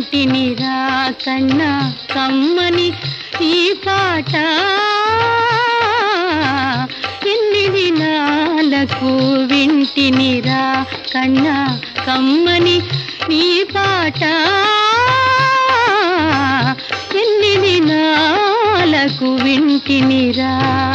వింటినిరా కన్నా కమ్మని ఈ పాట ఎన్ని దినాలకు వింటినిరా కన్నా కమ్మని నీ పాట ఎన్ని దినాలకు వింటినిరా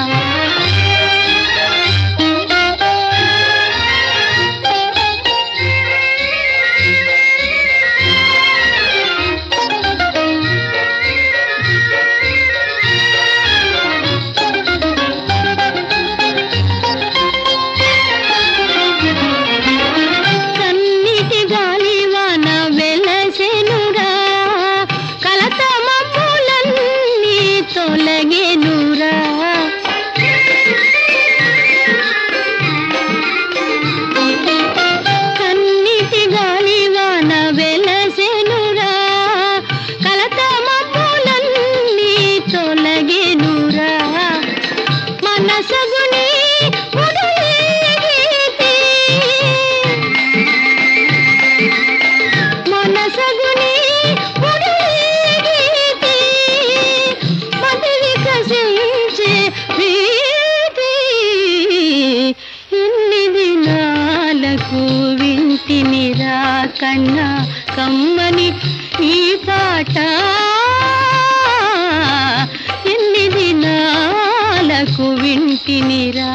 కన్నిటి గాలివాన వెలసెనురా కలత మమ్ములన్నీ తొలగెనురా కన్నిటి గాలివాన వెలసెనురా కలత మమ్ములన్నీ తొలగెనురా మనసగుని ఉడులేగితే మనసగుని ఉడులేగితే మతి వికసించే ప్రీతి ఎన్ని దినాలకు వింటినిరా కన్నా కమ్మని ఈ పాట ఎన్ని దినాలకు వింటినిరా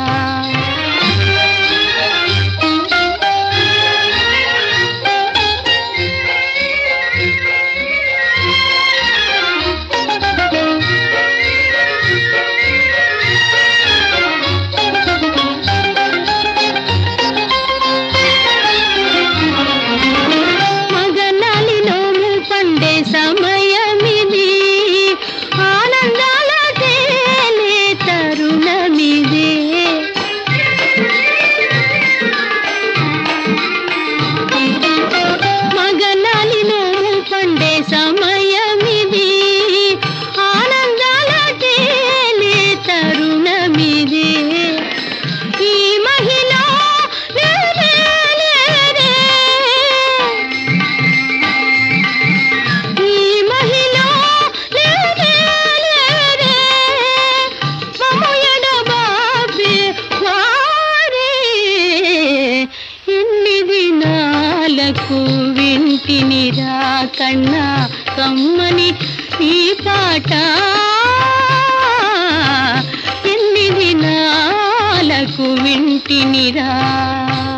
మగనాలి నోము పండే సమయమిది ఆనందాల తేలే తరుణమిదే మగనాలి నోము పండే సమయమిది ఆనందాల తేలే తరుణమిదే ఈ మహిళ లేరే లేరే ఈ మహిళ లేరే లేరే మమ్ము ఎడబాపే వారే ఎన్ని దినాలకు వింటినిరా కన్నా కమ్మని ఈ పాట ఎన్ని దినాలకు వింటినిరా